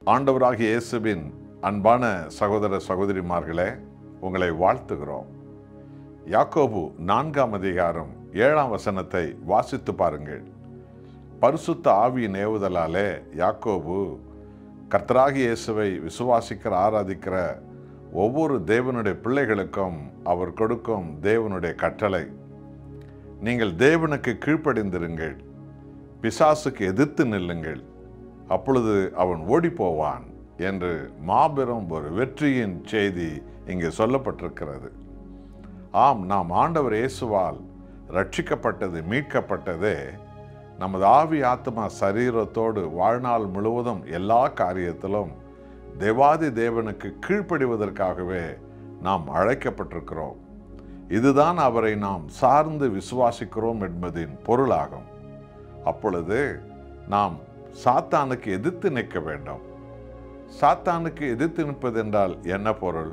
ஆண்டவராகிய இயேசுவின் அன்பான சகோதர சகோதரிமார்களே உங்களை வாழ்த்துகிறோம் யாக்கோபு நான்காம் அதிகாரம் ஏழாம் வசனத்தை வாசித்து பாருங்கள் பரிசுத்த ஆவியின் ஏவுதலாலே யாக்கோபு கர்த்தராகிய இயேசுவை விசுவாசிக்கிற ஆராதிக்கிற ஒவ்வொரு தேவனுடைய பிள்ளைகளுக்கும் அவர் கொடுக்கும் தேவனுடைய கட்டளை நீங்கள் தேவனுக்கு கீழ்ப்படிந்திருங்கள் பிசாசுக்கு எதிர்த்து நில்லுங்கள் அப்பொழுது அவன் ஓடிப்போவான் என்று மாபெரும் ஒரு வெற்றியின் செய்தி இங்கே சொல்லப்பட்டிருக்கிறது ஆம் நாம் ஆண்டவர் இயேசுவால் ரட்சிக்கப்பட்டது மீட்கப்பட்டதே நமது ஆவி ஆத்மா சரீரத்தோடு வாழ்நாள் முழுவதும் எல்லா காரியத்திலும் தேவாதி தேவனுக்கு கீழ்ப்படிவதற்காகவே நாம் அழைக்கப்பட்டிருக்கிறோம் இதுதான் அவரை நாம் சார்ந்து விசுவாசிக்கிறோம் என்பதின் பொருளாகும் அப்பொழுது நாம் சாத்தானுக்கு எதிர்த்து நிற்க வேண்டும் சாத்தானுக்கு எதிர்த்து நிற்பது என்றால் என்ன பொருள்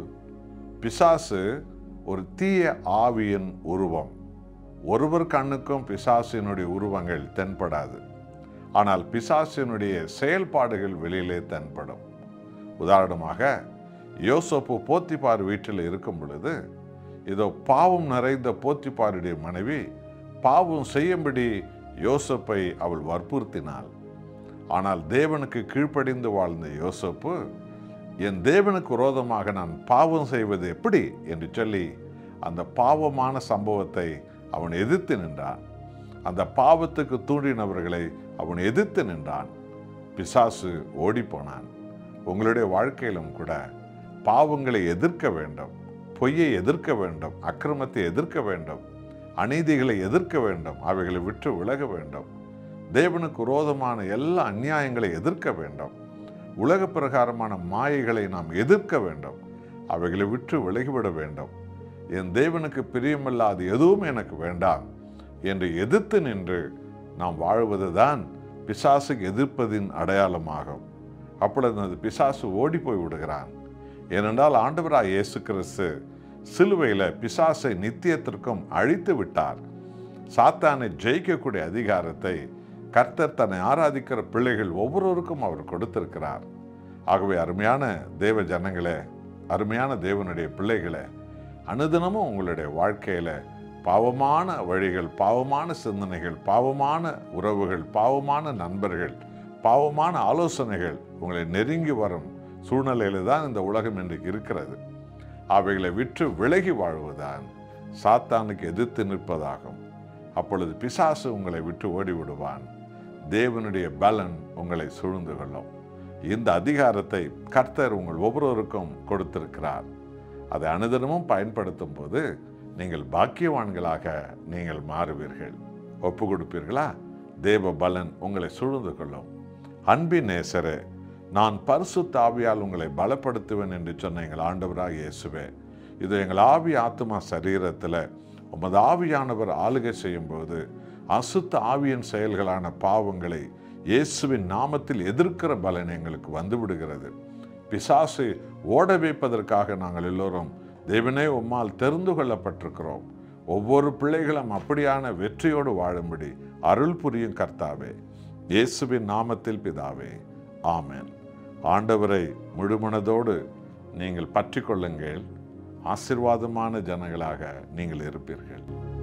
பிசாசு ஒரு தீய ஆவியின் உருவம் ஒருவர் கண்ணுக்கும் பிசாசினுடைய உருவங்கள் தென்படாது ஆனால் பிசாசினுடைய செயல்பாடுகள் வெளியிலே தென்படும் உதாரணமாக யோசப்பு போத்திபார் வீட்டில் இருக்கும் பொழுது இதோ பாவம் நிறைந்த போத்திபாருடைய மனைவி பாவம் செய்யும்படி யோசப்பை அவள் வற்புறுத்தினாள் ஆனால் தேவனுக்கு கீழ்ப்படிந்து வாழ்ந்த யோசப்பு என் தேவனுக்கு விரோதமாக நான் பாவம் செய்வது எப்படி என்று சொல்லி அந்த பாவமான சம்பவத்தை அவன் எதிர்த்து நின்றான் அந்த பாவத்துக்கு தூண்டினவர்களை அவன் எதிர்த்து நின்றான் பிசாசு ஓடிப்போனான் உங்களுடைய வாழ்க்கையிலும் கூட பாவங்களை எதிர்க்க வேண்டும் பொய்யை எதிர்க்க வேண்டும் அக்கிரமத்தை எதிர்க்க வேண்டும் அநீதிகளை எதிர்க்க வேண்டும் அவைகளை விட்டு விலக வேண்டும் தேவனுக்கு விரோதமான எல்லா அநியாயங்களை எதிர்க்க வேண்டும் உலக பிரகாரமான மாயைகளை நாம் எதிர்க்க வேண்டும் அவைகளை விட்டு விலகிவிட வேண்டும் என் தேவனுக்கு பிரியமில்லாது எதுவும் எனக்கு வேண்டாம் என்று எதிர்த்து நின்று நாம் வாழ்வதுதான் பிசாசுக்கு எதிர்ப்பதின் அடையாளமாகும் அப்பொழுது அந்த பிசாசு ஓடி போய் விடுகிறான் ஏனென்றால் ஆண்டவராய் இயேசு கிறிஸ்து சிலுவையில் பிசாசை நித்தியத்திற்கும் அழித்து விட்டார் சாத்தானை ஜெயிக்கக்கூடிய அதிகாரத்தை கர்த்தர் தன்னை ஆராதிக்கிற பிள்ளைகள் ஒவ்வொருவருக்கும் அவர் கொடுத்திருக்கிறார் ஆகவே அருமையான தேவ ஜனங்களே அருமையான தேவனுடைய பிள்ளைகளே அனுதினமும் உங்களுடைய வாழ்க்கையில் பாவமான வழிகள் பாவமான சிந்தனைகள் பாவமான உறவுகள் பாவமான நண்பர்கள் பாவமான ஆலோசனைகள் உங்களை நெருங்கி வரும் சூழ்நிலையில தான் இந்த உலகம் இன்றைக்கு இருக்கிறது அவைகளை விற்று விலகி வாழ்வதுதான் சாத்தானுக்கு எதிர்த்து நிற்பதாகும் அப்பொழுது பிசாசு உங்களை விட்டு ஓடிவிடுவான் தேவனுடைய பலன் உங்களை சூழ்ந்து கொள்ளும் இந்த அதிகாரத்தை கர்த்தர் உங்கள் ஒவ்வொருவருக்கும் கொடுத்திருக்கிறார் அதை அனுதினமும் பயன்படுத்தும் போது நீங்கள் பாக்கியவான்களாக நீங்கள் மாறுவீர்கள் ஒப்பு கொடுப்பீர்களா தேவ பலன் உங்களை சூழ்ந்து கொள்ளும் அன்பின் நேசரே நான் பரிசு தாவியால் உங்களை பலப்படுத்துவேன் என்று சொன்ன எங்கள் ஆண்டவராக இயேசுவே இது எங்கள் ஆவி ஆத்மா சரீரத்தில் உமது ஆவியானவர் ஆளுகை செய்யும்போது அசுத்த ஆவியின் செயல்களான பாவங்களை இயேசுவின் நாமத்தில் எதிர்க்கிற பலன் எங்களுக்கு வந்து விடுகிறது பிசாசு ஓட வைப்பதற்காக நாங்கள் எல்லோரும் தேவனே உம்மால் தெரிந்து கொள்ளப்பட்டிருக்கிறோம் ஒவ்வொரு பிள்ளைகளும் அப்படியான வெற்றியோடு வாழும்படி அருள் புரியும் கர்த்தாவே இயேசுவின் நாமத்தில் பிதாவே ஆமென் ஆண்டவரை முழுமனதோடு நீங்கள் பற்றி கொள்ளுங்கள் ஆசிர்வாதமான ஜனங்களாக நீங்கள் இருப்பீர்கள்